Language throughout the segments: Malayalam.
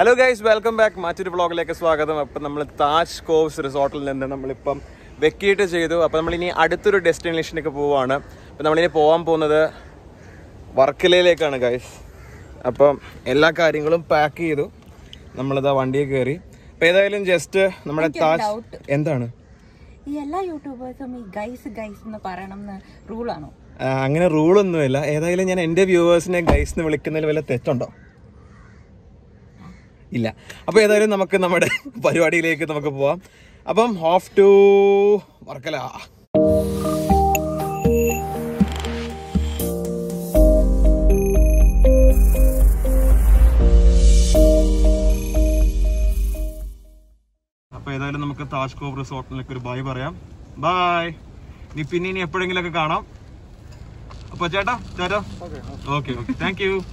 ഹലോ ഗൈസ് വെൽക്കം ബാക്ക് മറ്റൊരു വ്ളോഗിലേക്ക് സ്വാഗതം അപ്പം നമ്മൾ താജ് കോവ്സ് റിസോർട്ടിൽ നിന്ന് നമ്മളിപ്പം വെക്കേറ്റ് ചെയ്തു അപ്പം നമ്മളിനി അടുത്തൊരു ഡെസ്റ്റിനേഷനിലേക്ക് പോവുകയാണ് അപ്പം നമ്മളിനി പോകാൻ പോകുന്നത് വർക്കലയിലേക്കാണ് ഗൈസ് അപ്പം എല്ലാ കാര്യങ്ങളും പാക്ക് ചെയ്തു നമ്മളിതാ വണ്ടിയിൽ കയറി അപ്പം ഏതായാലും ജസ്റ്റ് നമ്മുടെ താജ് എന്താണ് ഈ എല്ലാ യൂട്യൂബേഴ്സും ഈ ഗൈസ് ഗൈസ് എന്ന് പറയണം എന്ന് റൂളാണോ ആ, അങ്ങനെ റൂളൊന്നുമില്ല ഏതായാലും ഞാൻ എൻ്റെ വ്യൂവേഴ്സിനെ ഗൈസ് എന്ന് വിളിക്കുന്നതിൽ വല്ല തെറ്റുണ്ടോ ഇല്ല അപ്പോൾ ഏതായാലും നമുക്ക് നമ്മുടെ പരിപാടിയിലേക്ക് നമുക്ക് പോവാം അപ്പം ഓഫ് ടു വർക്കല അപ്പോൾ ഏതായാലും നമുക്ക് താജ് കോവ് റിസോർട്ടിലേക്ക് ഒരു ബൈ പറയാം ബൈ ഇനി പിന്നെ ഇനി എപ്പോഴെങ്കിലും ഒക്കെ കാണാം അപ്പൊ ചേട്ടാ ചേട്ടാ ഓക്കെ ഓക്കെ താങ്ക് യു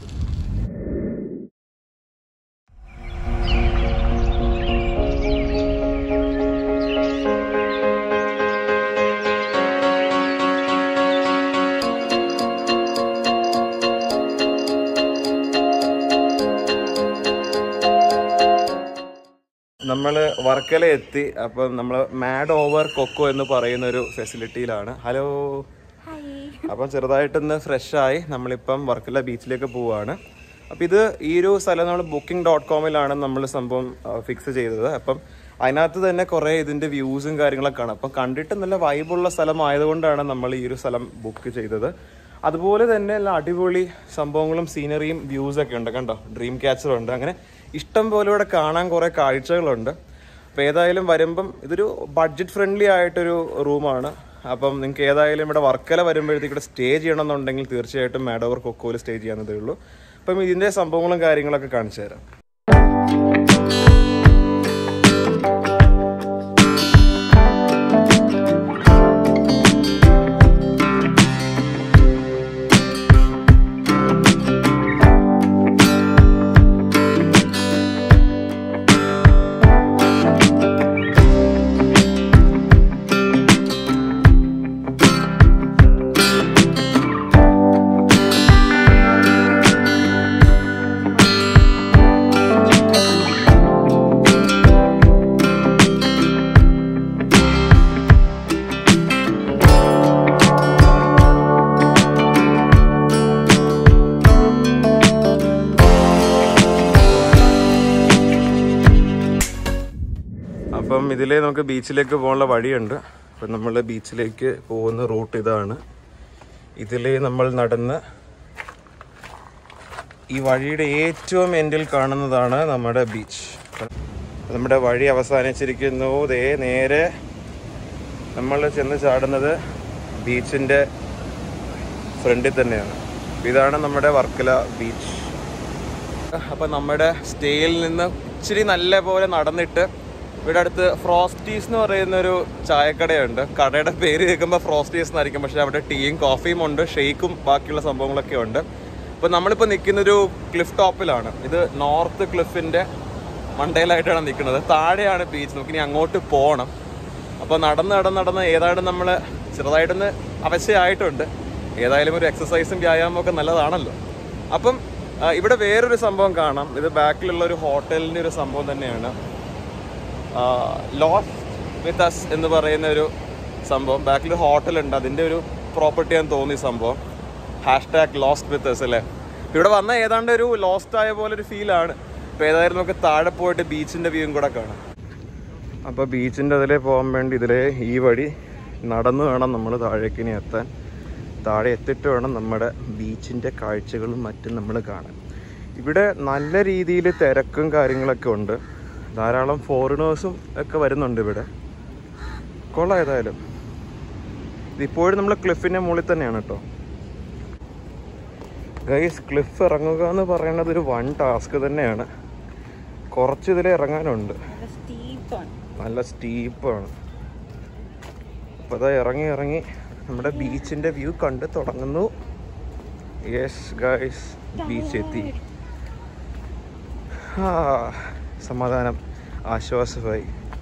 നമ്മൾ വർക്കല എത്തി അപ്പം നമ്മൾ മാഡ് ഓവർ കൊക്കോ എന്ന് പറയുന്ന ഒരു ഫെസിലിറ്റിയിലാണ് ഹലോ അപ്പം ചെറുതായിട്ടൊന്ന് ഫ്രഷ് ആയി നമ്മളിപ്പം വർക്കല ബീച്ചിലേക്ക് പോവുകയാണ് അപ്പം ഇത് ഈ ഒരു സ്ഥലം നമ്മൾ ബുക്കിംഗ് ഡോട്ട് കോമിലാണ് നമ്മൾ സംഭവം ഫിക്സ് ചെയ്തത് അപ്പം അതിനകത്ത് തന്നെ കുറേ ഇതിൻ്റെ വ്യൂസും കാര്യങ്ങളൊക്കെ കാണാം അപ്പം കണ്ടിട്ട് നല്ല വൈബുള്ള സ്ഥലമായതുകൊണ്ടാണ് നമ്മൾ ഈ ഒരു സ്ഥലം ബുക്ക് ചെയ്തത് അതുപോലെ തന്നെ നല്ല അടിപൊളി സംഭവങ്ങളും സീനറിയും വ്യൂസൊക്കെ ഉണ്ട് കണ്ടോ ഡ്രീം ക്യാച്ചർ ഉണ്ട് അങ്ങനെ ഇഷ്ടം പോലെ ഇവിടെ കാണാൻ കുറേ കാഴ്ചകളുണ്ട് അപ്പോൾ ഏതായാലും വരുമ്പം ഇതൊരു ബഡ്ജറ്റ് ഫ്രണ്ട്ലി ആയിട്ടൊരു റൂമാണ് അപ്പം നിങ്ങൾക്ക് ഏതായാലും ഇവിടെ വർക്കല വരുമ്പോഴത്തേക്ക് ഇവിടെ സ്റ്റേ ചെയ്യണമെന്നുണ്ടെങ്കിൽ തീർച്ചയായിട്ടും മാഡോവർ കൊക്കോയിൽ സ്റ്റേ ചെയ്യാവുന്നതേ ഉള്ളൂ അപ്പം ഇതിൻ്റെ സംഭവങ്ങളും കാര്യങ്ങളൊക്കെ കാണിച്ചു തരാം അപ്പം ഇതിലേ നമുക്ക് ബീച്ചിലേക്ക് പോകാനുള്ള വഴിയുണ്ട് അപ്പം നമ്മൾ ബീച്ചിലേക്ക് പോകുന്ന റൂട്ട് ഇതാണ് ഇതിലേ നമ്മൾ നടന്ന് ഈ വഴിയുടെ ഏറ്റവും എൻഡിൽ കാണുന്നതാണ് നമ്മുടെ ബീച്ച് നമ്മുടെ വഴി അവസാനിച്ചിരിക്കുന്നു ദേ നേരെ നമ്മൾ ചെന്ന് ചാടുന്നത് ബീച്ചിൻ്റെ ഫ്രണ്ടിൽ തന്നെയാണ് ഇതാണ് നമ്മുടെ വർക്കല ബീച്ച് അപ്പം നമ്മുടെ സ്റ്റേയിൽ നിന്ന് ഇച്ചിരി നല്ല പോലെ നടന്നിട്ട് ഇവിടെ അടുത്ത് ഫ്രോസ്റ്റീസ് എന്ന് പറയുന്ന ഒരു ചായക്കടയുണ്ട് കടയുടെ പേര് കേൾക്കുമ്പോൾ ഫ്രോസ്റ്റീസ് എന്നായിരിക്കും പക്ഷേ അവിടെ ടീയും കോഫിയും ഉണ്ട് ഷെയ്ക്കും ബാക്കിയുള്ള സംഭവങ്ങളൊക്കെ ഉണ്ട് അപ്പോൾ നമ്മളിപ്പോൾ നിൽക്കുന്നൊരു ക്ലിഫ് ടോപ്പിലാണ് ഇത് നോർത്ത് ക്ലിഫിൻ്റെ മണ്ടയിലായിട്ടാണ് നിൽക്കുന്നത് താഴെയാണ് ബീച്ച് നമുക്കിനി അങ്ങോട്ട് പോകണം അപ്പോൾ നടന്ന് നടന്ന് നടന്ന് ഏതാണ്ട് നമ്മൾ ചെറുതായിട്ടൊന്ന് അവശയായിട്ടുണ്ട് ഏതായാലും ഒരു എക്സസൈസും വ്യായാമവും ഒക്കെ നല്ലതാണല്ലോ അപ്പം ആ, ഇവിടെ വേറൊരു സംഭവം കാണാം ഇത് ബാക്കിലുള്ള ഒരു ഹോട്ടലിൻ്റെ ഒരു സംഭവം തന്നെയാണ് ലോസ്റ്റ് വിത്ത് അസ് എന്ന് പറയുന്ന ഒരു സംഭവം ബാക്കിൽ ഹോട്ടലുണ്ട് അതിൻ്റെ ഒരു പ്രോപ്പർട്ടി ആണെന്ന് തോന്നി സംഭവം hashtag lost with us അല്ലേ ഇവിടെ വന്ന ഏതാണ്ട് ഒരു ലോസ്റ്റ് ആയ പോലെ ഒരു ഫീലാണ് അപ്പോൾ ഏതായാലും നമുക്ക് താഴെ പോയിട്ട് ബീച്ചിൻ്റെ വ്യൂവും കൂടെ കാണാം അപ്പോൾ ബീച്ചിൻ്റെ അതിലേ പോകാൻ വേണ്ടി ഇതിലേ ഈ വഴി നടന്നു വേണം നമ്മൾ താഴേക്ക് ഇനി എത്താൻ താഴെ എത്തിയിട്ട് വേണം നമ്മുടെ ബീച്ചിൻ്റെ കാഴ്ചകളും മറ്റും നമ്മൾ കാണാൻ ഇവിടെ നല്ല രീതിയിൽ തിരക്കും കാര്യങ്ങളൊക്കെ ഉണ്ട് ധാരാളം ഫോറിനേഴ്സും ഒക്കെ വരുന്നുണ്ട് ഇവിടെ കൊള്ളാം ഏതായാലും ഇതിപ്പോഴും നമ്മൾ ക്ലിഫിൻ്റെ മുകളിൽ തന്നെയാണ് കേട്ടോ ഗൈസ് ക്ലിഫ് ഇറങ്ങുക എന്ന് പറയുന്നത് ഒരു വൺ ടാസ്ക് തന്നെയാണ് കുറച്ച് ഇതിൽ ഇറങ്ങാനുണ്ട് നല്ല സ്റ്റീപ്പാണ് നല്ല സ്റ്റീപ്പാണ് അപ്പോൾ അതാ ഇറങ്ങി ഇറങ്ങി നമ്മുടെ ബീച്ചിൻ്റെ വ്യൂ കണ്ട് തുടങ്ങുന്നു യെസ് ഗൈസ് ബീച്ച് എത്തി ആ സമാധാനം ആശ്വാസമായി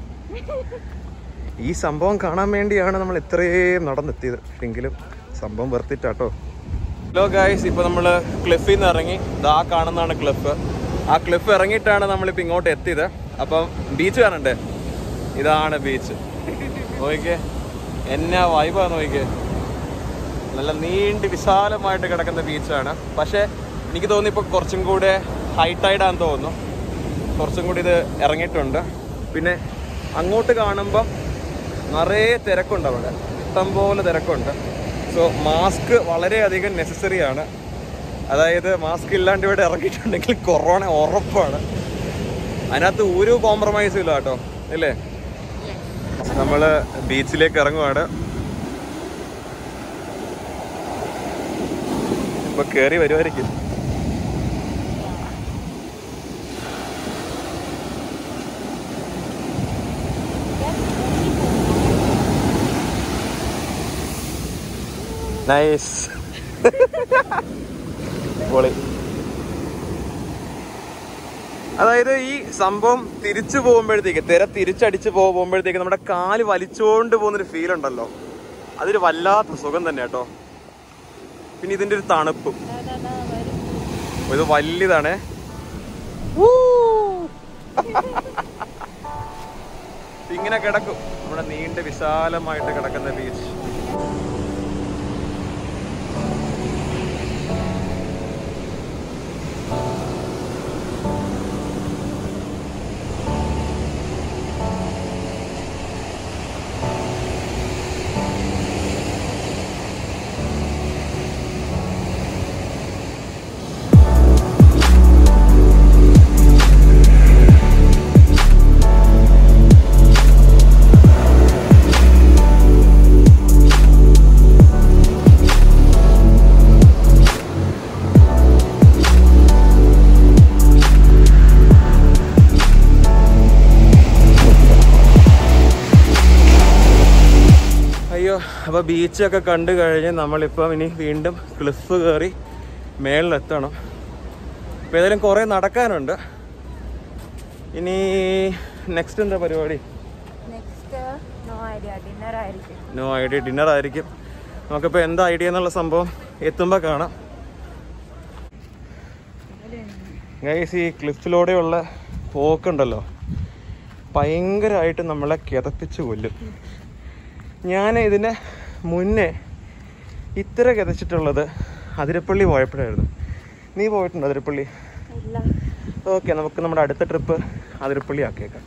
ഈ സംഭവം കാണാൻ വേണ്ടിയാണ് നമ്മൾ ഇത്രയും നടന്നെത്തിയത് എങ്കിലും സംഭവം വെറുത്തിട്ടാട്ടോ ഹലോ ഗായ്സ് ഇപ്പോൾ നമ്മൾ ക്ലിഫിൽ നിന്ന് ഇറങ്ങി ദാ കാണുന്നതാണ് ക്ലിഫ് ആ ക്ലിഫ് ഇറങ്ങിയിട്ടാണ് നമ്മളിപ്പോൾ ഇങ്ങോട്ട് എത്തിയത് അപ്പം ബീച്ച് കാണണ്ടേ ഇതാണ് ബീച്ച് നോക്കിക്കേ എന്നാ വൈബാ നോക്കിക്കേ നല്ല നീണ്ടി വിശാലമായിട്ട് കിടക്കുന്ന ബീച്ചാണ് പക്ഷേ എനിക്ക് തോന്നുന്നു ഇപ്പോൾ കുറച്ചും കൂടെ ഹൈ ടൈഡാന്ന് തോന്നുന്നു കുറച്ചും കൂടി ഇത് ഇറങ്ങിയിട്ടുണ്ട് പിന്നെ അങ്ങോട്ട് കാണുമ്പം നിറയെ തിരക്കുണ്ട് അവിടെ ഇഷ്ടംപോലെ തിരക്കുണ്ട് സോ മാസ്ക് വളരെയധികം നെസസറി ആണ് അതായത് മാസ്ക് ഇല്ലാണ്ട് ഇവിടെ ഇറങ്ങിയിട്ടുണ്ടെങ്കിൽ കൊറോണ ഉറപ്പാണ് അതിനകത്ത് ഒരു കോംപ്രമൈസും ഇല്ല കേട്ടോ ഇല്ലേ നമ്മൾ ബീച്ചിലേക്ക് ഇറങ്ങുവാണ് ഇപ്പൊ കേറി വരുമായിരിക്കും നൈസ് പൊളി അതായത് ഈ സംഭവം തിരിച്ചു പോകുമ്പോഴത്തേക്ക് തിര തിരിച്ചടിച്ച് പോകുമ്പോഴത്തേക്ക് നമ്മുടെ കാല് വലിച്ചോണ്ട് പോകുന്നൊരു ഫീൽ ഉണ്ടല്ലോ അതൊരു വല്ലാത്ത സുഖം തന്നെ കേട്ടോ പിന്നെ ഇതിന്റെ ഒരു തണുപ്പും ഇത് വലിയതാണേ ഇങ്ങനെ കിടക്കും നമ്മുടെ നീണ്ട വിശാലമായിട്ട് കിടക്കുന്ന ബീച്ച് അയ്യോ അപ്പോൾ ബീച്ചൊക്കെ കണ്ടു കഴിഞ്ഞ് നമ്മളിപ്പം ഇനി വീണ്ടും ക്ലിഫ് കയറി മേളിലെത്തണം അപ്പോൾ ഏതായാലും കുറേ നടക്കാനുണ്ട് ഇനി നെക്സ്റ്റ് എന്താ പരിപാടി നെക്സ്റ്റ് നോ ഐഡിയ ഡിന്നർ ആയിരിക്കും നോ ഐഡിയ ഡിന്നർ ആയിരിക്കും നമുക്കിപ്പോൾ എന്താ ഐഡിയ എന്നുള്ള സംഭവം എത്തുമ്പോൾ കാണാം ഗൈസ് ഈ ക്ലിഫിലൂടെയുള്ള പോക്കുണ്ടല്ലോ ഭയങ്കരമായിട്ട് നമ്മളെ കിതപ്പിച്ച് കൊല്ലും ഞാൻ ഇതിന് മുന്നേ ഇത്ര കിതച്ചിട്ടുള്ളത് അതിരപ്പള്ളി പോയപ്പോഴായിരുന്നു നീ പോയിട്ടുണ്ടോ അതിരപ്പള്ളി ഇല്ല ഓക്കെ നമുക്ക് നമ്മുടെ അടുത്ത ട്രിപ്പ് അതിരപ്പള്ളി ആക്കിയേക്കാം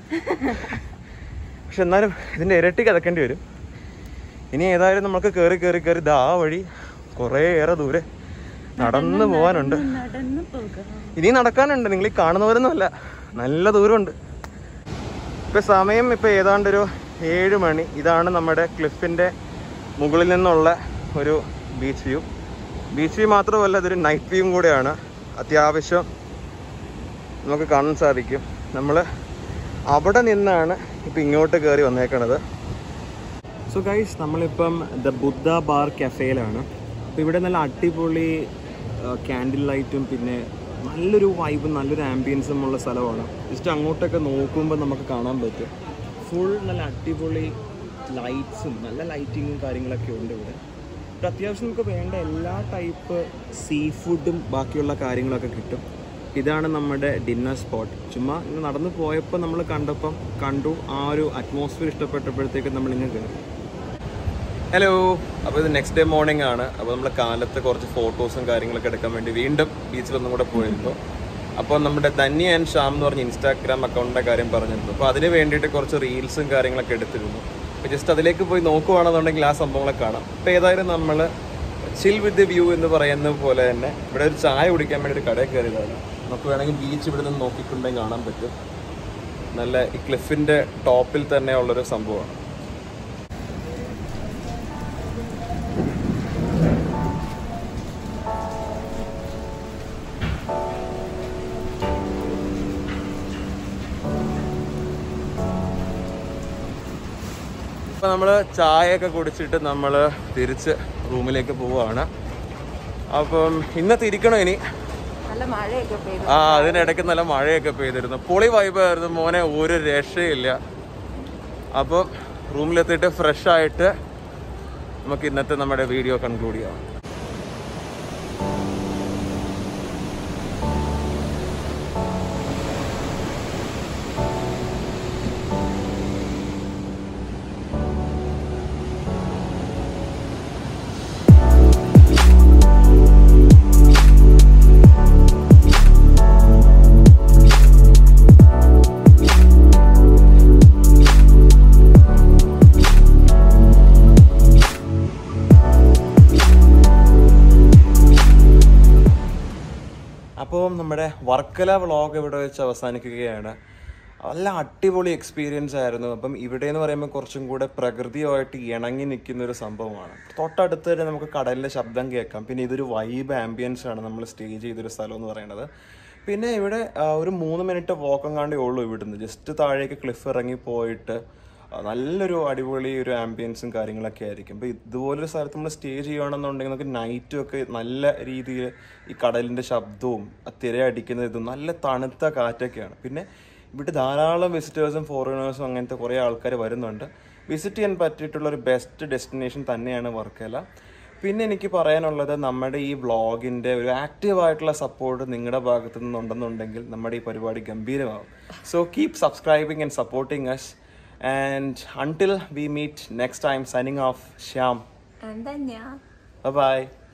പക്ഷെ എന്നാലും ഇതിൻ്റെ ഇരട്ടി കിതക്കേണ്ടി വരും ഇനി ഏതായാലും നമുക്ക് കയറി കയറി കയറി ദാ വഴി കുറേ ഏറെ ദൂരെ നടന്നു പോകാനുണ്ട് നടന്നു പോകാം ഇനി നടക്കാനുണ്ട് നിങ്ങൾ ഈ കാണുന്നവരൊന്നും അല്ല നല്ല ദൂരമുണ്ട് ഇപ്പം സമയം ഇപ്പം ഏതാണ്ടൊരു ഏഴ് മണി ഇതാണ് നമ്മുടെ ക്ലിഫിൻ്റെ മുകളിൽ നിന്നുള്ള ഒരു ബീച്ച് വ്യൂ ബീച്ച് വ്യൂ മാത്രമല്ല ഇതൊരു നൈറ്റ് വ്യൂവും കൂടെയാണ് അത്യാവശ്യം നമുക്ക് കാണാൻ സാധിക്കും നമ്മൾ അവിടെ നിന്നാണ് ഇപ്പം ഇങ്ങോട്ട് കയറി വന്നേക്കണത് സോ ഗൈസ് നമ്മളിപ്പം ദ ബുദ്ധ ബാർ കഫേയിലാണ് അപ്പോൾ ഇവിടെ നല്ല അടിപൊളി ക്യാൻഡിൽ ലൈറ്റും പിന്നെ നല്ലൊരു വൈബും നല്ലൊരു ആംബിയൻസും ഉള്ള സ്ഥലമാണ് ജസ്റ്റ് അങ്ങോട്ടൊക്കെ നോക്കുമ്പോൾ നമുക്ക് കാണാൻ പറ്റും ഫുൾ നല്ല അടിപൊളി ലൈറ്റ്സും നല്ല ലൈറ്റിങ്ങും കാര്യങ്ങളൊക്കെ ഉണ്ട് ഇവിടെ ഇവിടെ അത്യാവശ്യം നമുക്ക് വേണ്ട എല്ലാ ടൈപ്പ് സീ ഫുഡും ബാക്കിയുള്ള കാര്യങ്ങളൊക്കെ കിട്ടും ഇതാണ് നമ്മുടെ ഡിന്നർ സ്പോട്ട് ചുമ്മാ ഇന്ന് നടന്നു പോയപ്പോൾ നമ്മൾ കണ്ടപ്പം കണ്ടു ആ ഒരു അറ്റ്മോസ്ഫിയർ ഇഷ്ടപ്പെട്ടപ്പോഴത്തേക്ക് നമ്മൾ ഇങ്ങനെ കയറി ഹലോ അപ്പോൾ ഇത് നെക്സ്റ്റ് ഡേ മോർണിംഗ് ആണ് അപ്പോൾ നമ്മൾ കാലത്ത് കുറച്ച് ഫോട്ടോസും കാര്യങ്ങളൊക്കെ എടുക്കാൻ വേണ്ടി വീണ്ടും ബീച്ചിൽ ഒന്നും കൂടെ പോയിരുന്നു അപ്പോൾ നമ്മുടെ ധന്യ ആൻഡ് ഷ്യാം എന്ന് പറഞ്ഞ ഇൻസ്റ്റാഗ്രാം അക്കൗണ്ടിൻ്റെ കാര്യം പറഞ്ഞിരുന്നു അപ്പോൾ അതിന് വേണ്ടിയിട്ട് കുറച്ച് റീൽസും കാര്യങ്ങളൊക്കെ എടുത്തിരുന്നു അപ്പോൾ ജസ്റ്റ് അതിലേക്ക് പോയി നോക്കുവാണെന്നുണ്ടെങ്കിൽ ആ സംഭവങ്ങളൊക്കെ കാണാം അപ്പോൾ ഏതായാലും നമ്മൾ ചിൽ വിത്ത് വ്യൂ എന്ന് പറയുന്ന പോലെ തന്നെ ഇവിടെ ഒരു ചായ കുടിക്കാൻ വേണ്ടി ഒരു കടയിൽ കയറിയതാണ് നമുക്ക് വേണമെങ്കിൽ ബീച്ച് ഇവിടെ നിന്ന് നോക്കിക്കൊണ്ടെങ്കിൽ കാണാൻ പറ്റും നല്ല ഈ ക്ലിഫിൻ്റെ ടോപ്പിൽ തന്നെ ഉള്ളൊരു സംഭവമാണ് ഇപ്പം നമ്മൾ ചായയൊക്കെ കുടിച്ചിട്ട് നമ്മൾ തിരിച്ച് റൂമിലേക്ക് പോവുകയാണ് അപ്പം ഇന്നത്തെ ഇരിക്കണം ഇനി നല്ല മഴയൊക്കെ പെയ്തു ആ അതിനിടയ്ക്ക് നല്ല മഴയൊക്കെ പെയ്തിരുന്നു പൊളി വൈബായിരുന്നു മോനെ ഒരു രക്ഷയില്ല അപ്പം റൂമിലെത്തിയിട്ട് ഫ്രഷ് ആയിട്ട് നമുക്ക് ഇന്നത്തെ നമ്മുടെ വീഡിയോ കൺക്ലൂഡ് ചെയ്യാം നമ്മുടെ വർക്കല വ്ളോഗ് ഇവിടെ വെച്ച് അവസാനിക്കുകയാണ് നല്ല അടിപൊളി എക്സ്പീരിയൻസ് ആയിരുന്നു അപ്പം ഇവിടെ എന്ന് പറയുമ്പോൾ കുറച്ചും കൂടെ പ്രകൃതിയുമായിട്ട് ഇണങ്ങി നിൽക്കുന്ന ഒരു സംഭവമാണ് തൊട്ടടുത്ത് തന്നെ നമുക്ക് കടലിൻ്റെ ശബ്ദം കേൾക്കാം പിന്നെ ഇതൊരു വൈബ് ആംബിയൻസ് ആണ് നമ്മൾ സ്റ്റേ ചെയ്തൊരു സ്ഥലം എന്ന് പറയുന്നത് പിന്നെ ഇവിടെ ആ, ഒരു മൂന്ന് മിനിറ്റ് വാക്കം കാണ്ടേ ഉള്ളൂ ഇവിടുന്ന് ജസ്റ്റ് താഴേക്ക് ക്ലിഫ് ഇറങ്ങി പോയിട്ട് ആ, നല്ലൊരു അടിപൊളി ഒരു ആംബിയൻസും കാര്യങ്ങളൊക്കെ ആയിരിക്കും അപ്പോൾ ഇതുപോലൊരു സ്ഥലത്ത് നമ്മൾ സ്റ്റേ ചെയ്യുകയാണെന്നുണ്ടെങ്കിൽ നമുക്ക് നൈറ്റും ഒക്കെ നല്ല രീതിയിൽ ഈ കടലിൻ്റെ ശബ്ദവും ആ തിരയടിക്കുന്ന ഇതും നല്ല തണുത്ത കാറ്റൊക്കെയാണ് പിന്നെ ഇവിടെ ധാരാളം വിസിറ്റേഴ്സും ഫോറിനേഴ്സും അങ്ങനത്തെ കുറേ ആൾക്കാർ വരുന്നുണ്ട് വിസിറ്റ് ചെയ്യാൻ പറ്റിയിട്ടുള്ള ഒരു ബെസ്റ്റ് ഡെസ്റ്റിനേഷൻ തന്നെയാണ് വർക്കല പിന്നെ എനിക്ക് പറയാനുള്ളത് നമ്മുടെ ഈ വ്ളോഗിൻ്റെ ഒരു ആക്റ്റീവ് ആയിട്ടുള്ള സപ്പോർട്ട് നിങ്ങളുടെ ഭാഗത്തു നിന്നുണ്ടെന്നുണ്ടെങ്കിൽ നമ്മുടെ ഈ പരിപാടി ഗംഭീരമാവും so keep subscribing and supporting us and until we meet next time signing off Shyam എന്താ ബൈ